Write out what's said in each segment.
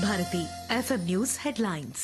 Bharati FM news headlines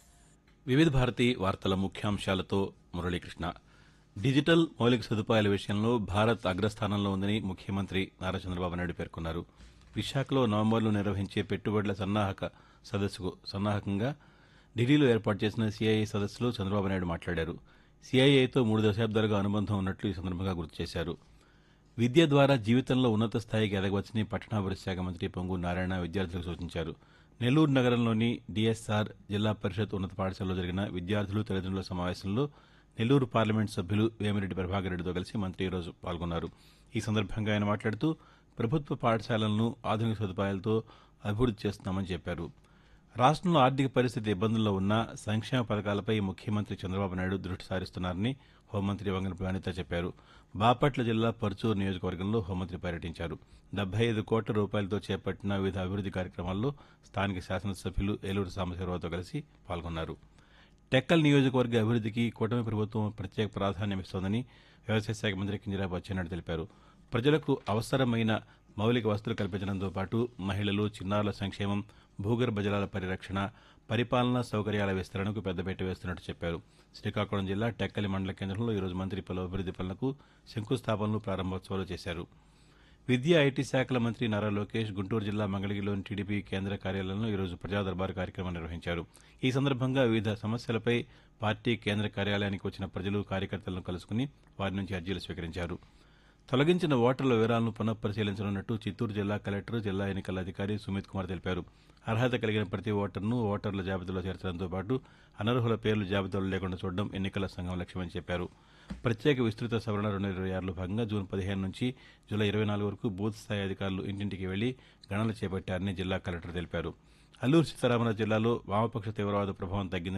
వివిధ భారతి వార్తల ముఖ్యాంశాలతో Muralikrishna digital మౌలిక సదుపాయాల విషయంలో భారత్ అగ్రస్థానంలో ఉందని ముఖ్యమంత్రి నారా చంద్రబాబు నాయుడు పేర్కొన్నారు విశాఖలో నవంబర్లో నిర్వహించే పెట్టుబడుల సన్నాహక సదస్సుకు సన్నాహకంగా ఢిల్లీలో ఏర్పాటు చేసిన సిఐఐ సదస్సులో చంద్రబాబు నాయుడు మాట్లాడారు సిఐఐతో మూడు దశాబ్దాలుగా అనుబంధం ఉన్నట్లు ఈ సందర్భంగా గుర్తు చేశారు విద్య ద్వారా జీవితంలో ఉన్నత స్థాయికి ఎదగవచ్చని పట్టణాభివృద్ధి శాఖ మంత్రి పొంగు నారాయణ విద్యార్థులకు సూచించారు నెల్లూరు నగరంలోని డిఎస్ఆర్ జిల్లా పరిషత్ ఉన్నత పాఠశాలలో జరిగిన విద్యార్థులు తల్లిదండ్రుల సమావేశంలో నెల్లూరు పార్లమెంట్ సభ్యులు వేమిరెడ్డి ప్రభాకర్ రెడ్డితో కలిసి మంత్రి ఈరోజు పాల్గొన్నారు ఈ సందర్భంగా ఆయన మాట్లాడుతూ ప్రభుత్వ పాఠశాలలను ఆధునిక సదుపాయాలతో అభివృద్ధి చేస్తున్నామని చెప్పారు రాష్ట్రంలో ఆర్థిక పరిస్థితి ఇబ్బందుల్లో ఉన్న సంక్షేమ పథకాలపై ముఖ్యమంత్రి చంద్రబాబు నాయుడు దృష్టి సారిస్తున్నారని హోంమంత్రి వంగనపల్లి అనిత చెప్పారు బాపట్ల జిల్లా పర్చూరు నియోజకవర్గంలో హోంమంత్రి పర్యటించారు డెబ్బై ఐదు కోట్ల రూపాయలతో చేపట్టిన వివిధ అభివృద్ది కార్యక్రమాల్లో స్థానిక శాసనసభ్యులు ఏలూరు సాంబశివరావుతో కలిసి పాల్గొన్నారు టెక్కల్ నియోజకవర్గ అభివృద్దికి కూటమి ప్రభుత్వం ప్రత్యేక ప్రాధాన్యమిస్తోందని వ్యవసాయ శాఖ మంత్రి కింజరాపు అచ్చెన్నాయుడు తెలిపారు ప్రజలకు అవసరమైన మౌలిక వసతులు కల్పించడంతో పాటు మహిళలు చిన్నారుల సంక్షేమం భూగర్భ జలాల పరిరక్షణ పరిపాలనా సౌకర్యాల విస్తరణకు పెద్దపీట వేస్తున్నట్టు చెప్పారు శ్రీకాకుళం జిల్లా టెక్కలి మండల కేంద్రంలో ఈరోజు మంత్రి పలు అభివృద్ది పనులకు శంకుస్థాపనలు ప్రారంభోత్సవాలు చేశారు విద్యా ఐటీ శాఖల మంత్రి నారా లోకేష్ గుంటూరు జిల్లా మంగళగిరిలోని టీడీపీ కేంద్ర కార్యాలయంలో ఈరోజు ప్రజా దర్బార్ కార్యక్రమం నిర్వహించారు ఈ సందర్భంగా వివిధ సమస్యలపై పార్టీ కేంద్ర కార్యాలయానికి వచ్చిన ప్రజలు కార్యకర్తలను కలుసుకుని వారి నుంచి అర్జీలు స్వీకరించారు తొలగించిన ఓటర్ల వివరాలను పునఃపరిశీలించనున్నట్టు చిత్తూరు జిల్లా కలెక్టర్ జిల్లా ఎన్నికల అధికారి సుమిత్ కుమార్ తెలిపారు అర్హత కలిగిన ప్రతి ఓటర్ను ఓటర్ల జాబితాలో చేర్చడంతో పాటు అనర్హుల పేర్లు జాబితాలో లేకుండా చూడడం ఎన్నికల సంఘం లక్ష్యమని చెప్పారు ప్రత్యేక విస్తృత సవరణ రెండు ఇరవై ఆరులో భాగంగా జూన్ పదిహేను నుంచి జూలై ఇరవై నాలుగు వరకు బూత్ స్థాయి అధికారులు ఇంటింటికి వెళ్లి గణనలు చేపట్టారని జిల్లా కలెక్టర్ తెలిపారు అల్లూరు సీతారామరాజు జిల్లాలో వామపక్ష తీవ్రవాద ప్రభావం తగ్గిందని